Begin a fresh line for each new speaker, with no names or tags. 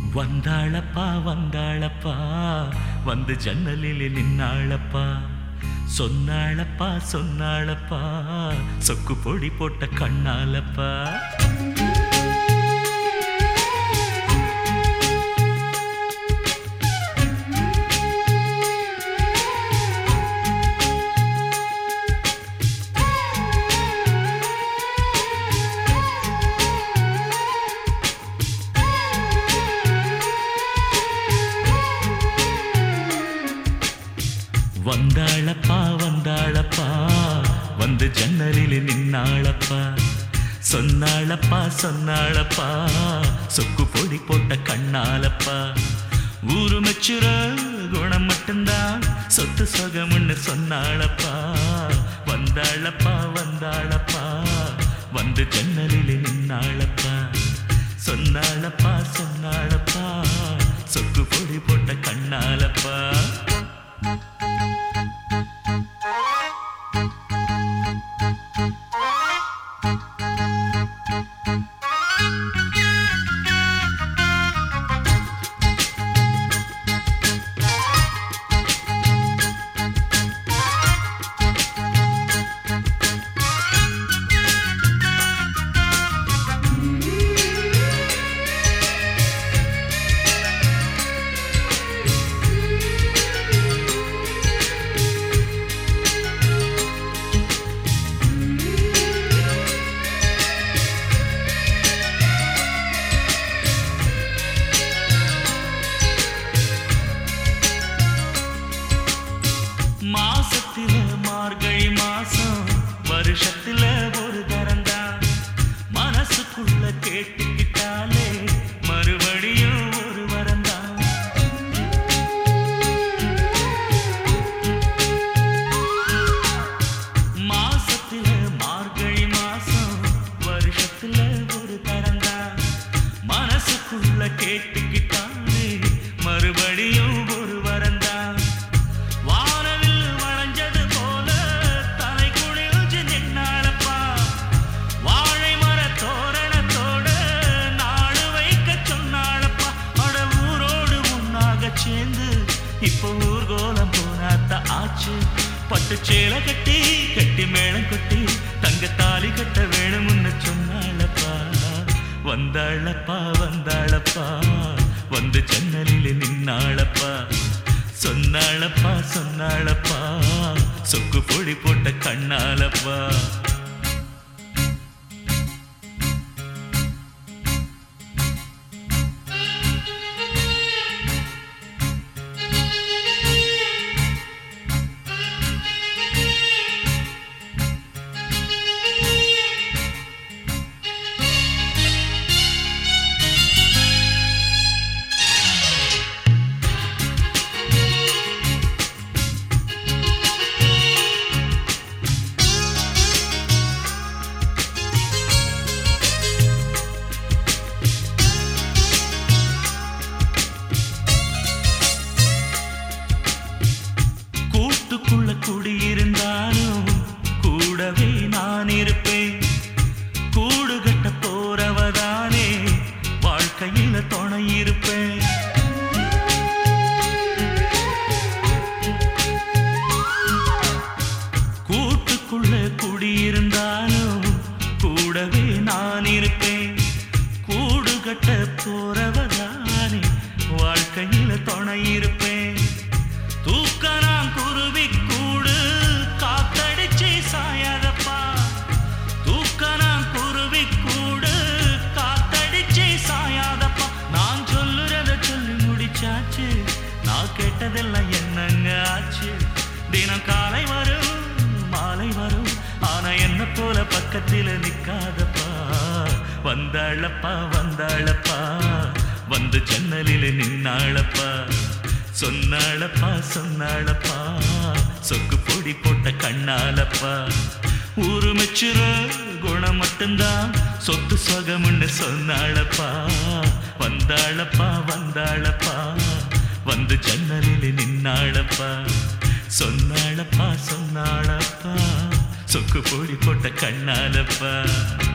வந்தாளப்பா வந்தாளப்பா வந்து ஜன்னலில் நின்னாளப்பா சொன்னாளப்பா சொன்னாளப்பா சொக்கு பொடி போட்ட கண்ணாலப்பா வந்தாளப்பா வந்தாளப்பா வந்து ஜன்னலில் நின்னாளப்பா சொன்னாளப்பா சொன்னாளப்பா சொக்கு பொடி போட்ட கண்ணாலப்பா ஊரு மெச்சுற குணம் மட்டும்தான் சொத்து சொகம்னு சொன்னாளப்பா வந்தாளப்பா வந்தாளப்பா வந்து ஜன்னலில் நின்னாளப்பா சொன்னாளப்பா சொன்னாளப்பா சொக்கு பொடி போட்ட கண்ணாலப்பா மாசத்தில மார்கழி மாசம் வருஷத்துல ஒரு தரந்தான் மனசுக்குள்ள கேட்டுக்கிட்டாலே மறுபடியும் ஒரு வரந்தான் மாசத்தில மார்கழி மாசம் வருஷத்துல ஒரு தரந்தான் மனசுக்குள்ள கேட்டுக்கிட்டாலே மறுபடியும் ஒரு வரந்தான் வானவில் வளைஞ்சது போல தலை குளிர்ச்சி நின்னாளப்பா வாழை மர தோரணத்தோட நாடு வைக்க சொன்னாளப்பா அட ஊரோடு ஒன்னாக சேர்ந்து இப்போ ஊர்கோலம் போனாத்த ஆச்சு பட்டு சேலை கட்டி கட்டி மேளம் கொட்டி தங்க தாலி கட்ட வேணும்னு சொன்னாளப்பா வந்தாளப்பா வந்தாளப்பா வந்து ஜன்னலில் நின்னாளப்பா சொன்னாளப்பா சொன்னாளப்பா சொக்கு பொடி போட்ட கண்ணாலப்பா கூட்டுக்குள்ள குடியிருந்தாலும் கூடவே நான் இருப்பேன் கூடு கட்ட போறவதானே வாழ்க்கையில துணை இருப்பேன் கூட்டுக்குள்ள குடியிருந்தாலும் கூடவே நான் இருப்பேன் கூடு கட்ட போறவதானே வாழ்க்கையில துணை இருப்பேன் தூக்க நான் குருவி கூடு காத்தடிச்சு சாயாதப்பா தூக்க நான் குருவி கூடு காத்தடிச்சு சாயாதப்பா நான் சொல்லுறத சொல்லி முடிச்சாச்சு நான் கேட்டதெல்லாம் என்னங்க ஆச்சு தினம் காலை வரும் மாலை வரும் ஆனா என்ன போல பக்கத்தில் நிக்காதப்பா வந்தாளப்பா வந்தாளப்பா வந்து ஜன்னலில் நின்னாளப்பா சொன்னாளப்பா சொன்னாளப்பா சொக்கு பொடி போட்ட கண்ணாலப்பா ஊரு மெச்சுற குணம் மட்டும்தான் சொத்து சொகம்னு சொன்னாளப்பா வந்தாளப்பா வந்தாளப்பா வந்து ஜன்னலில் நின்னாளப்பா சொன்னாளப்பா சொன்னாளப்பா சொக்கு பொடி போட்ட கண்ணாலப்பா